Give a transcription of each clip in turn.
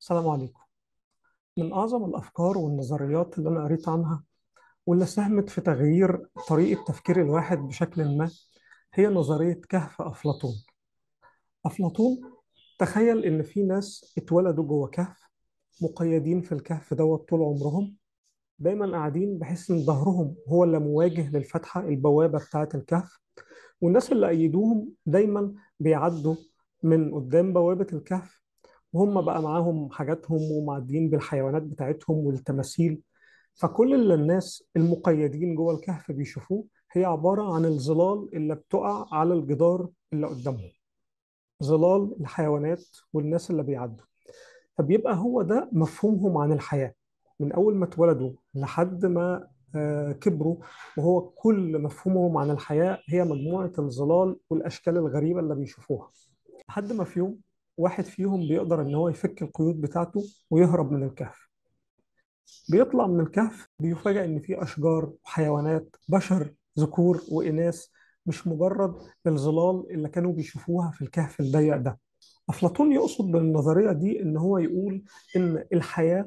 السلام عليكم من أعظم الأفكار والنظريات اللي أنا قريت عنها واللي ساهمت في تغيير طريقة تفكير الواحد بشكل ما هي نظرية كهف أفلاطون أفلاطون تخيل إن في ناس اتولدوا جوه كهف مقيدين في الكهف دوت طول عمرهم دايما قاعدين بحيث إن ظهرهم هو اللي مواجه للفتحة البوابة بتاعة الكهف والناس اللي أيدوهم دايما بيعدوا من قدام بوابة الكهف وهم بقى معاهم حاجاتهم ومعديين بالحيوانات بتاعتهم والتماثيل فكل اللي الناس المقيدين جوه الكهف بيشوفوه هي عبارة عن الظلال اللي بتقع على الجدار اللي قدامهم ظلال الحيوانات والناس اللي بيعدوا فبيبقى هو ده مفهومهم عن الحياة من أول ما اتولدوا لحد ما آه، كبروا وهو كل مفهومهم عن الحياة هي مجموعة الظلال والأشكال الغريبة اللي بيشوفوها لحد ما في يوم واحد فيهم بيقدر ان هو يفك القيود بتاعته ويهرب من الكهف بيطلع من الكهف بيفاجأ ان في اشجار وحيوانات بشر ذكور واناث مش مجرد الظلال اللي كانوا بيشوفوها في الكهف الضيق ده افلاطون يقصد بالنظريه دي ان هو يقول ان الحياه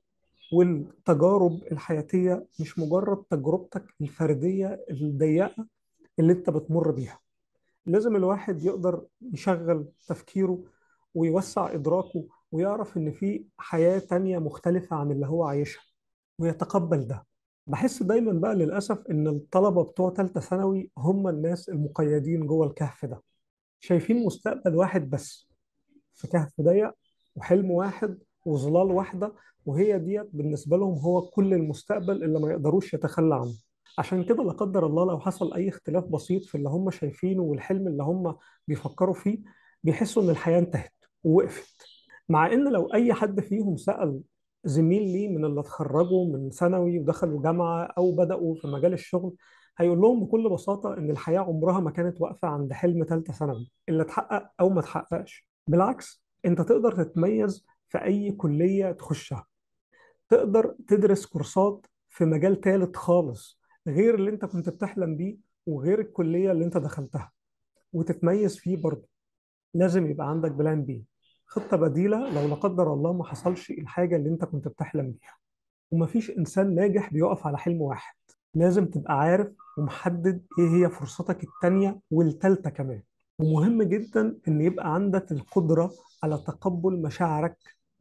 والتجارب الحياتيه مش مجرد تجربتك الفرديه الضيقه اللي انت بتمر بيها لازم الواحد يقدر يشغل تفكيره ويوسع إدراكه ويعرف إن في حياة تانية مختلفة عن اللي هو عايشها ويتقبل ده بحس دايما بقى للأسف إن الطلبة بتوع تالتة ثانوي هم الناس المقيدين جوه الكهف ده شايفين مستقبل واحد بس في كهف ضيق وحلم واحد وظلال واحدة وهي ديت بالنسبة لهم هو كل المستقبل اللي ما يقدروش يتخلى عنه عشان كده لا قدر الله لو حصل أي اختلاف بسيط في اللي هم شايفينه والحلم اللي هم بيفكروا فيه بيحسوا إن الحياة انتهت ووقفت مع ان لو اي حد فيهم سأل زميل ليه من اللي اتخرجوا من ثانوي ودخلوا جامعة او بدأوا في مجال الشغل هيقول لهم بكل بساطة ان الحياة عمرها ما كانت واقفة عند حلم ثالثة ثانوي اللي اتحقق او ما اتحققش بالعكس انت تقدر تتميز في اي كلية تخشها تقدر تدرس كورسات في مجال ثالث خالص غير اللي انت كنت بتحلم بيه وغير الكلية اللي انت دخلتها وتتميز فيه برضه لازم يبقى عندك بلان بي خطة بديلة لو لا قدر الله ما حصلش الحاجة اللي انت كنت بتحلم بيها ومفيش انسان ناجح بيقف على حلم واحد لازم تبقى عارف ومحدد ايه هي فرصتك التانية والتالتة كمان ومهم جدا ان يبقى عندك القدرة على تقبل مشاعرك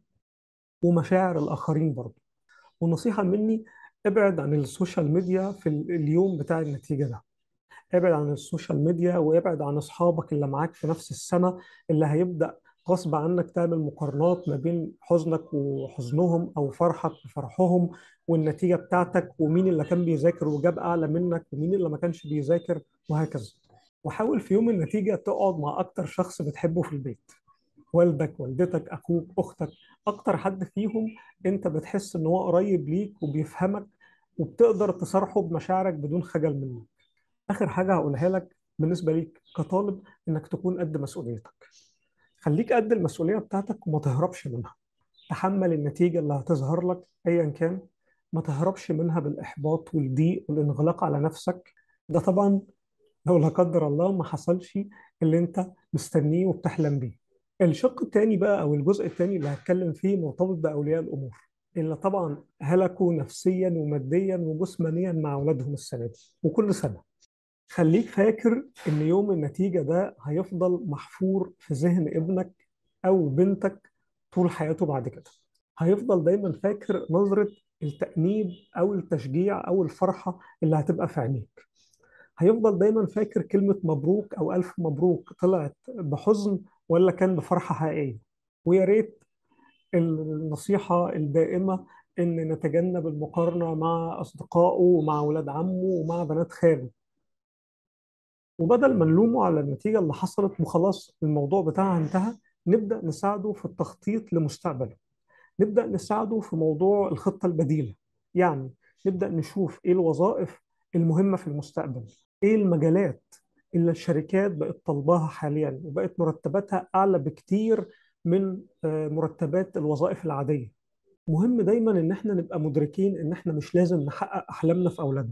ومشاعر الاخرين برضه ونصيحة مني ابعد عن السوشيال ميديا في اليوم بتاع النتيجة ده ابعد عن السوشيال ميديا وابعد عن اصحابك اللي معاك في نفس السنة اللي هيبدأ غصب عنك تعمل مقارنات ما بين حزنك وحزنهم او فرحك وفرحهم والنتيجة بتاعتك ومين اللي كان بيذاكر وجاب اعلى منك ومين اللي ما كانش بيذاكر وهكذا وحاول في يوم النتيجة تقعد مع اكتر شخص بتحبه في البيت والدك والدتك اخوك اختك اكتر حد فيهم انت بتحس ان هو قريب ليك وبيفهمك وبتقدر تصارحه بمشاعرك بدون خجل منه اخر حاجه هقولها لك بالنسبه ليك كطالب انك تكون قد مسؤوليتك خليك قد المسؤوليه بتاعتك وما تهربش منها تحمل النتيجه اللي هتظهر لك ايا كان ما تهربش منها بالاحباط والضيق والانغلاق على نفسك ده طبعا لو لا قدر الله ما حصلش اللي انت مستنيه وبتحلم بيه الشق الثاني بقى او الجزء الثاني اللي هتكلم فيه مرتبط باولياء الامور اللي طبعا هلكوا نفسيا وماديا وجسمانيا مع اولادهم السنه دي وكل سنه خليك فاكر ان يوم النتيجة ده هيفضل محفور في ذهن ابنك او بنتك طول حياته بعد كده هيفضل دايما فاكر نظرة التأنيب او التشجيع او الفرحة اللي هتبقى في عينيك هيفضل دايما فاكر كلمة مبروك او الف مبروك طلعت بحزن ولا كان بفرحة حقيقية ويا ريت النصيحة الدائمة إن نتجنب المقارنة مع أصدقائه ومع أولاد عمه ومع بنات خاله وبدل ما نلومه على النتيجة اللي حصلت وخلاص الموضوع بتاعها انتهى نبدأ نساعده في التخطيط لمستقبله نبدأ نساعده في موضوع الخطة البديلة يعني نبدأ نشوف ايه الوظائف المهمة في المستقبل ايه المجالات اللي الشركات بقت طالباها حاليا وبقت مرتباتها أعلى بكتير من آه، مرتبات الوظائف العادية مهم دايما ان احنا نبقى مدركين ان احنا مش لازم نحقق احلامنا في اولادنا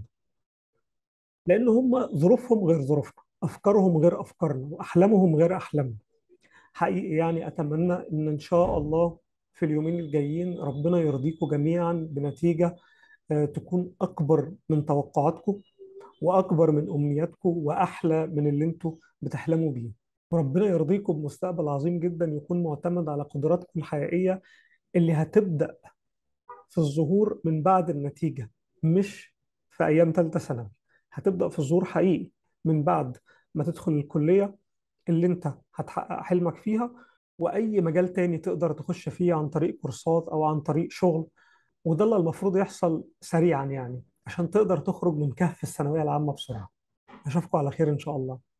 لان هم ظروفهم غير ظروفنا افكارهم غير افكارنا واحلامهم غير احلامنا حقيقي يعني اتمنى ان ان شاء الله في اليومين الجايين ربنا يرضيكم جميعا بنتيجة آه، تكون أكبر من توقعاتكم وأكبر من أمنياتكم وأحلى من اللي انتوا بتحلموا بيه وربنا يرضيكم بمستقبل عظيم جدا يكون معتمد على قدراتكم الحقيقية اللي هتبدأ في الظهور من بعد النتيجة مش في أيام ثالثة ثانوي هتبدأ في الظهور حقيقي من بعد ما تدخل الكلية اللي انت هتحقق حلمك فيها وأي مجال تاني تقدر تخش فيه عن طريق كورسات أو عن طريق شغل وده اللي المفروض يحصل سريعا يعني عشان تقدر تخرج من كهف الثانوية العامة بسرعة أشوفكم على خير إن شاء الله